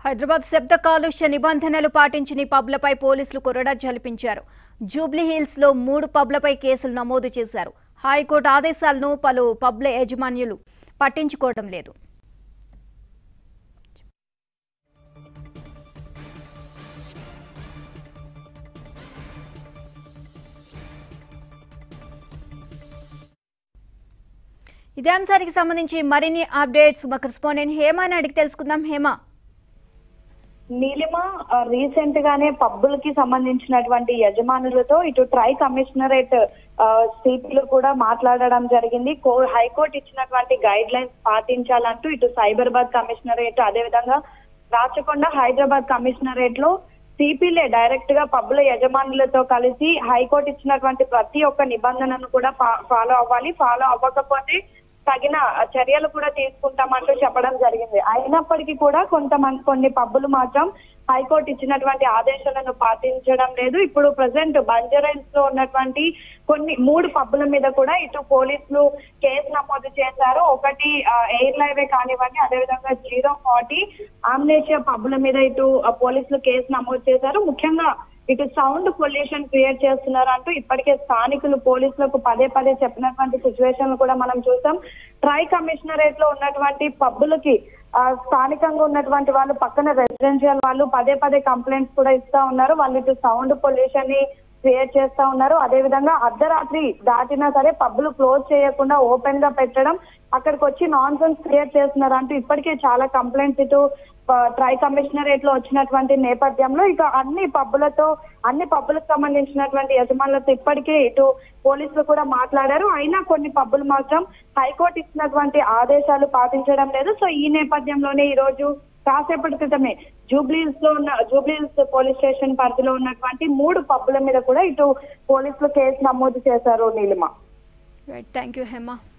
హైదరాబాద్ శబ్ద కాలుష్య నిబంధనలు పాటించని పబ్లపై పోలీసులు కొరడా జలిపించారు జూబ్లీ హిల్స్ లో మూడు పబ్లపై కేసులు నమోదు చేశారు హైకోర్టు ఆదేశాలను పలు పబ్ల యాజమాన్యులు పట్టించుకోవడం లేదు ఇదే అంశానికి సంబంధించి మరిన్ని అప్డేట్స్ మా కరెస్పాండెంట్ హేమాని అడిగి తెలుసుకుందాం హేమ నీలిమ రీసెంట్ గానే పబ్బులకి సంబంధించినటువంటి యజమానులతో ఇటు ట్రై కమిషనరేట్ సీట్లు కూడా మాట్లాడడం జరిగింది కో- హైకోర్టు ఇచ్చినటువంటి గైడ్ లైన్స్ పాటించాలంటూ ఇటు సైబరాబాద్ కమిషనరేట్ అదేవిధంగా రాచకొండ హైదరాబాద్ కమిషనరేట్ లో సిపిలే డైరెక్ట్ గా పబ్బుల యజమానులతో కలిసి హైకోర్టు ఇచ్చినటువంటి ప్రతి ఒక్క నిబంధనను కూడా ఫాలో అవ్వాలి ఫాలో అవ్వకపోతే తగిన చర్యలు కూడా తీసుకుంటామంటూ చెప్పడం జరిగింది అయినప్పటికీ కూడా కొంతమంది కొన్ని పబ్బులు మాత్రం హైకోర్టు ఇచ్చినటువంటి ఆదేశాలను పాటించడం లేదు ఇప్పుడు ప్రజెంట్ బంజారాయిల్స్ లో ఉన్నటువంటి కొన్ని మూడు పబ్బుల మీద కూడా ఇటు పోలీసులు కేసు నమోదు చేశారు ఒకటి ఆ, ఎయిర్ లైవే కానివ్వండి అదేవిధంగా జీరో ఫార్టీ ఆమ్నేషియా పబ్బుల మీద ఇటు ఆ, పోలీసులు కేసు నమోదు చేశారు ముఖ్యంగా ఇటు సౌండ్ పొల్యూషన్ క్రియేట్ చేస్తున్నారు అంటూ ఇప్పటికే స్థానికులు పోలీసులకు పదే పదే చెప్పినటువంటి సిచ్యువేషన్ కూడా మనం చూసాం ట్రై కమిషనరేట్ లో ఉన్నటువంటి పబ్బులకి ఆ, స్థానికంగా ఉన్నటువంటి వాళ్ళు పక్కన రెసిడెన్షియల్ వాళ్ళు పదే పదే కంప్లైంట్స్ కూడా ఇస్తా ఉన్నారు వాళ్ళు ఇటు సౌండ్ పొల్యూషన్ ని క్రియేట్ చేస్తా ఉన్నారు అదే విధంగా అర్ధరాత్రి దాటినా సరే పబ్బులు క్లోజ్ చేయకుండా ఓపెన్ గా పెట్టడం అక్కడికి వచ్చి నాన్ సెన్స్ క్రియేట్ చేస్తున్నారు అంటూ ఇప్పటికే చాలా కంప్లైంట్స్ ఇటు ఆ, ట్రై కమిషనరేట్ లో వచ్చినటువంటి నేపథ్యంలో ఇక అన్ని పబ్బులతో అన్ని పబ్బులకు సంబంధించినటువంటి యజమానులతో ఇప్పటికే ఇటు పోలీసులు కూడా మాట్లాడారు అయినా కొన్ని పబ్బులు మాత్రం హైకోర్టు ఇచ్చినటువంటి ఆదేశాలు పాటించడం లేదు సో ఈ నేపథ్యంలోనే ఈ రోజు కాసేపటి క్రితమే జూబ్లీస్ లో ఉన్న జూబ్లీస్ పోలీస్ స్టేషన్ పరిధిలో ఉన్నటువంటి మూడు పబ్బుల మీద కూడా ఇటు పోలీసులు కేసు నమోదు చేశారు నీలిమ థ్యాంక్ యూ హేమ